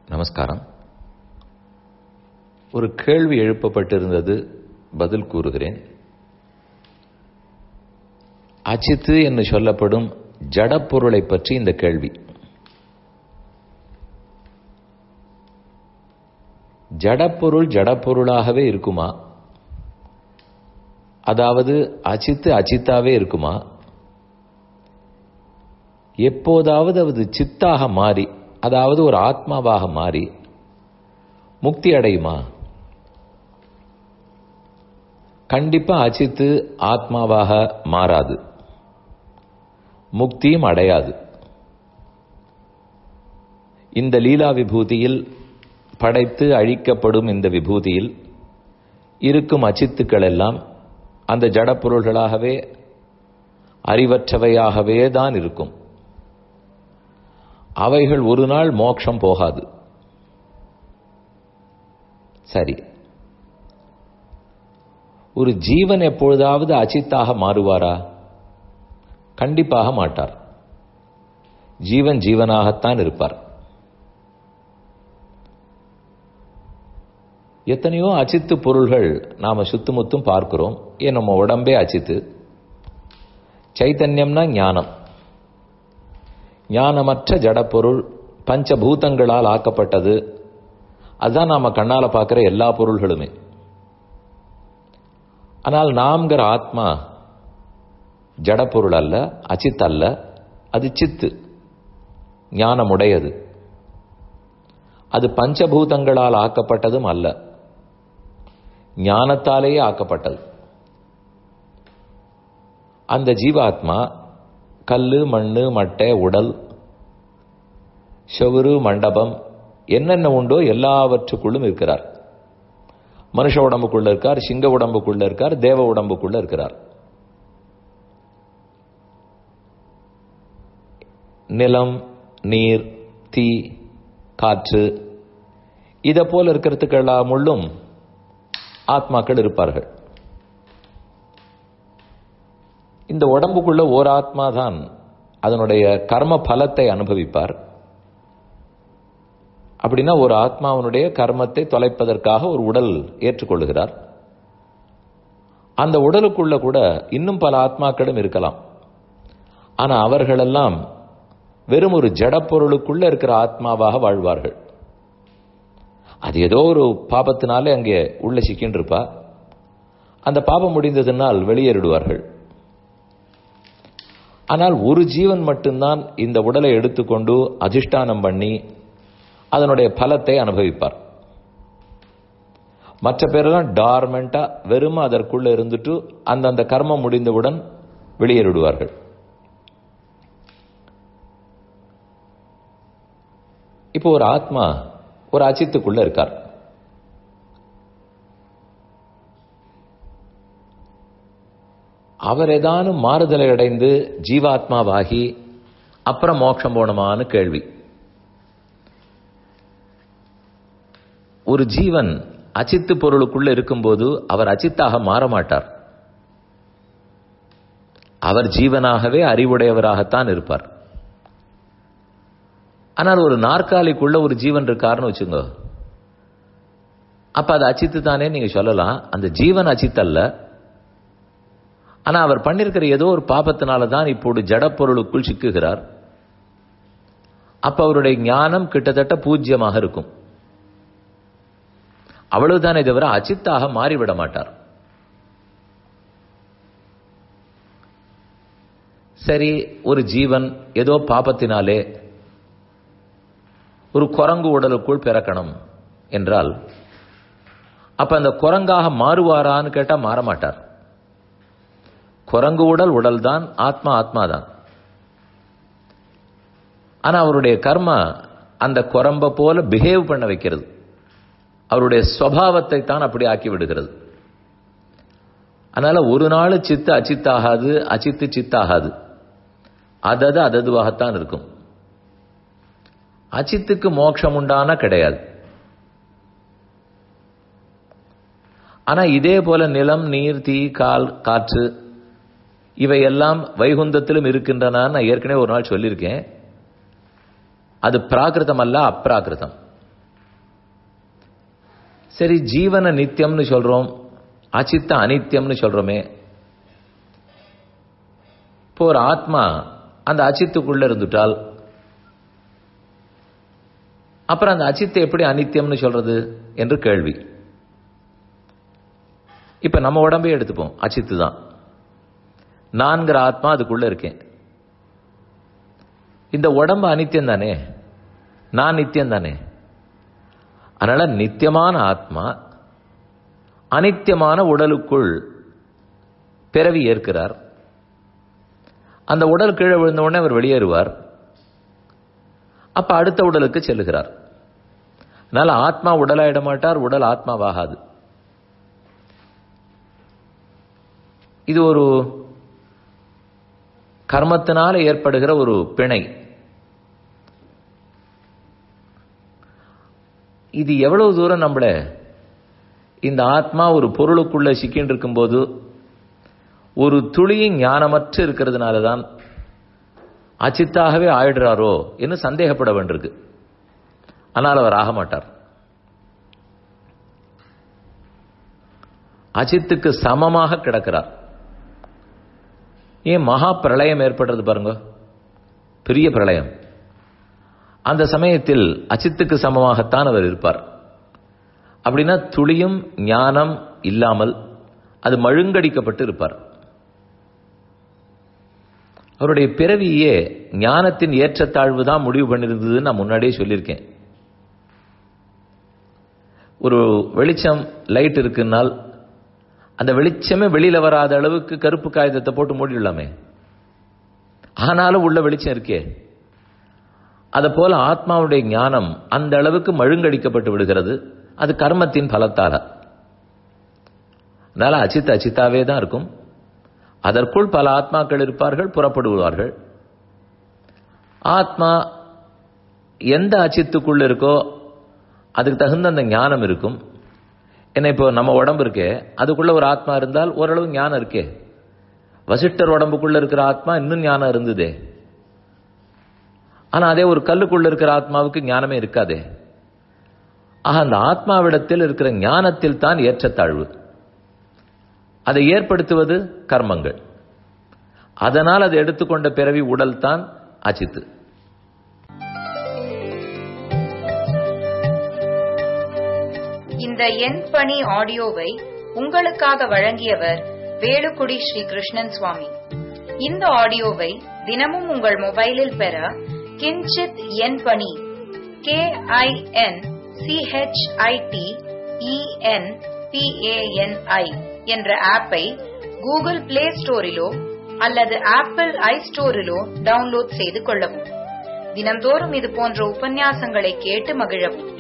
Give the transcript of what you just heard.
நமஸ்காரம் ஒரு கேள்வி எழுப்பப்பட்டிருந்தது பதில் கூறுகிறேன் அச்சித்து என்று சொல்லப்படும் ஜடப்பொருளை பற்றி இந்த கேள்வி ஜடப்பொருள் ஜடப்பொருளாகவே இருக்குமா அதாவது அச்சித்து அச்சித்தாவே இருக்குமா எப்போதாவது அது சித்தாக மாறி அதாவது ஒரு ஆத்மாவாக மாறி முக்தி அடையுமா கண்டிப்பா அச்சித்து ஆத்மாவாக மாறாது முக்தியும் அடையாது இந்த லீலா விபூதியில் படைத்து அழிக்கப்படும் இந்த விபூதியில் இருக்கும் அச்சித்துக்கள் எல்லாம் அந்த ஜடப்பொருள்களாகவே அறிவற்றவையாகவே தான் இருக்கும் அவைகள் ஒரு நாள் மோட்சம் போகாது சரி ஒரு ஜீவன் எப்பொழுதாவது அச்சித்தாக மாறுவாரா கண்டிப்பாக மாட்டார் ஜீவன் ஜீவனாகத்தான் இருப்பார் எத்தனையோ அச்சித்து பொருள்கள் நாம சுத்துமுத்தும் பார்க்கிறோம் ஏன் நம்ம உடம்பே அச்சித்து சைத்தன்யம்னா ஞானம் ஞானமற்ற ஜடப்பொருள் பஞ்சபூதங்களால் ஆக்கப்பட்டது அதுதான் நாம கண்ணால பார்க்கிற எல்லா பொருள்களுமே ஆனால் நாம்கிற ஆத்மா ஜடப்பொருள் அல்ல அச்சித் அல்ல அது சித்து ஞானமுடையது அது பஞ்சபூதங்களால் ஆக்கப்பட்டதும் அல்ல ஞானத்தாலேயே ஆக்கப்பட்டது அந்த ஜீவாத்மா கல்லு மண்ணு மட்டை உடல் செவுரு மண்டபம் என்னென்ன உண்டோ எல்லாவற்றுக்குள்ளும் இருக்கிறார் மனுஷ உடம்புக்குள்ள இருக்கார் சிங்க உடம்புக்குள்ள இருக்கார் தேவ உடம்புக்குள்ள இருக்கிறார் நிலம் நீர் தீ காற்று இதை போல இருக்கிறதுக்கெல்லாம் முள்ளும் ஆத்மாக்கள் இருப்பார்கள் இந்த உடம்புக்குள்ள ஓர் ஆத்மா தான் அதனுடைய கர்ம பலத்தை அனுபவிப்பார் அப்படின்னா ஒரு ஆத்மாவனுடைய கர்மத்தை தொலைப்பதற்காக ஒரு உடல் ஏற்றுக்கொள்ளுகிறார் அந்த உடலுக்குள்ள கூட இன்னும் பல ஆத்மாக்களும் இருக்கலாம் ஆனா அவர்களெல்லாம் வெறும் ஒரு ஜடப்பொருளுக்குள்ள இருக்கிற ஆத்மாவாக வாழ்வார்கள் அது ஏதோ ஒரு பாபத்தினாலே அங்கே உள்ள சிக்கின்னு இருப்பா அந்த பாபம் முடிந்ததுனால் வெளியேறிடுவார்கள் ஆனால் ஒரு ஜீவன் மட்டும்தான் இந்த உடலை எடுத்துக்கொண்டு அதிஷ்டானம் பண்ணி அதனுடைய பலத்தை அனுபவிப்பார் மற்ற பேரெல்லாம் டார்மெண்டா வெறும் அதற்குள்ள இருந்துட்டு அந்தந்த கர்மம் முடிந்தவுடன் வெளியேறிடுவார்கள் இப்போ ஒரு ஆத்மா ஒரு அச்சித்துக்குள்ள இருக்கார் அவர் ஏதானும் மாறுதலை அடைந்து ஜீவாத்மாவாகி அப்புறம் மோட்சம் போனமான்னு கேள்வி ஒரு ஜீவன் அச்சித்து பொருளுக்குள்ள இருக்கும்போது அவர் அச்சித்தாக மாற மாட்டார் அவர் ஜீவனாகவே அறிவுடையவராகத்தான் இருப்பார் ஆனால் ஒரு நாற்காலிக்குள்ள ஒரு ஜீவன் இருக்காருன்னு வச்சுங்க அப்ப அது அச்சித்து தானே நீங்க சொல்லலாம் அந்த ஜீவன் அச்சித்தல்ல ஆனா அவர் பண்ணிருக்கிற ஏதோ ஒரு பாபத்தினால தான் இப்போது ஜடப்பொருளுக்குள் சிக்குகிறார் அப்ப அவருடைய ஞானம் கிட்டத்தட்ட பூஜ்யமாக இருக்கும் அவ்வளவுதானே தவிர அச்சித்தாக மாறிவிட மாட்டார் சரி ஒரு ஜீவன் ஏதோ பாபத்தினாலே ஒரு குரங்கு உடலுக்குள் பிறக்கணும் என்றால் அப்ப அந்த குரங்காக மாறுவாரான்னு கேட்டா மாற மாட்டார் குரங்கு உடல் உடல் தான் ஆத்மா ஆத்மா தான் ஆனா அவருடைய கர்மா அந்த குரம்ப போல பிஹேவ் பண்ண வைக்கிறது அவருடைய சுவாவத்தை தான் அப்படி ஆக்கி விடுகிறது அதனால ஒரு நாள் சித்து அச்சித்தாகாது அச்சித்து சித்தாகாது அதது அததுவாகத்தான் இருக்கும் அச்சித்துக்கு மோட்சம் உண்டான கிடையாது ஆனா இதே போல நிலம் நீர் தீ கால் காற்று இவையெல்லாம் வைகுந்தத்திலும் இருக்கின்றன நான் ஏற்கனவே ஒரு நாள் சொல்லியிருக்கேன் அது பிராகிருதம் அல்ல அப்ராகிருதம் சரி ஜீவன நித்தியம்னு சொல்றோம் அச்சித்த அனித்தியம்னு சொல்றோமே இப்போ ஒரு ஆத்மா அந்த அச்சித்துக்குள்ள இருந்துட்டால் அப்புறம் அந்த அச்சித்தை எப்படி அனித்தியம்னு சொல்றது என்று கேள்வி இப்ப நம்ம உடம்பே எடுத்துப்போம் அச்சித்து தான் நான்கிற ஆத்மா அதுக்குள்ள இருக்கேன் இந்த உடம்பு அனித்தியம் தானே நான் நித்தியம் தானே அதனால நித்தியமான ஆத்மா அனித்தியமான உடலுக்குள் பிறவி ஏற்கிறார் அந்த உடல் கீழே விழுந்த உடனே அவர் வெளியேறுவார் அப்ப அடுத்த உடலுக்கு செல்லுகிறார் அதனால ஆத்மா உடலாயிட மாட்டார் உடல் ஆத்மாவாகாது இது ஒரு கர்மத்தினால ஏற்படுகிற ஒரு பிணை இது எவ்வளவு தூரம் நம்மள இந்த ஆத்மா ஒரு பொருளுக்குள்ள சிக்கின்னு இருக்கும்போது ஒரு துளியும் ஞானமற்று இருக்கிறதுனால தான் அச்சித்தாகவே ஆயிடுறாரோ என்று சந்தேகப்பட வேண்டியிருக்கு ஆனால் அவர் ஆக மாட்டார் அஜித்துக்கு சமமாக கிடக்கிறார் ஏன் மகா பிரளயம் ஏற்படுறது பாருங்க பெரிய பிரளயம் அந்த சமயத்தில் அச்சித்துக்கு சமமாகத்தான் அவர் இருப்பார் அப்படின்னா துளியும் ஞானம் இல்லாமல் அது மழுங்கடிக்கப்பட்டு இருப்பார் அவருடைய பிறவியே ஞானத்தின் ஏற்றத்தாழ்வு தான் முடிவு பண்ணியிருந்ததுன்னு நான் முன்னாடியே சொல்லியிருக்கேன் ஒரு வெளிச்சம் லைட் இருக்குன்னால் அந்த வெளிச்சமே வெளியில வராத அளவுக்கு கருப்பு காகிதத்தை போட்டு மூடிடலாமே ஆனாலும் உள்ள வெளிச்சம் இருக்கே அதை போல ஆத்மாவுடைய ஞானம் அந்த அளவுக்கு மழுங்கடிக்கப்பட்டு விடுகிறது அது கர்மத்தின் பலத்தால அதனால அச்சித் அச்சித்தாவே தான் இருக்கும் அதற்குள் பல ஆத்மாக்கள் இருப்பார்கள் புறப்படுவார்கள் ஆத்மா எந்த அச்சித்துக்குள்ள இருக்கோ அதுக்கு தகுந்த அந்த ஞானம் இருக்கும் என்ன இப்போ நம்ம உடம்பு இருக்கே அதுக்குள்ள ஒரு ஆத்மா இருந்தால் ஓரளவு ஞானம் இருக்கே வசிஷ்டர் உடம்புக்குள்ள இருக்கிற ஆத்மா இன்னும் ஞானம் இருந்ததே ஆனா அதே ஒரு கல்லுக்குள்ள இருக்கிற ஆத்மாவுக்கு ஞானமே இருக்காதே ஆக அந்த ஆத்மாவிடத்தில் இருக்கிற ஞானத்தில் தான் ஏற்றத்தாழ்வு அதை ஏற்படுத்துவது கர்மங்கள் அதனால் அதை எடுத்துக்கொண்ட பிறவி உடல் தான் அச்சித்து இந்த எண் பணி ஆடியோவை உங்களுக்காக வழங்கியவர் வேலுக்குடி ஸ்ரீ கிருஷ்ணன் சுவாமி இந்த ஆடியோவை தினமும் உங்கள் மொபைலில் பெற கிஞ்சித் எண் பணி கே ஐ என் சிஹெச்ஐடி இஎன் பிஏஎன்ஐ என்ற ஆப்பை கூகுள் பிளே ஸ்டோரிலோ அல்லது ஆப்பிள் ஐ ஸ்டோரிலோ டவுன்லோட் செய்து கொள்ளவும் தினம்தோறும் இது போன்ற உபன்யாசங்களை கேட்டு மகிழவும்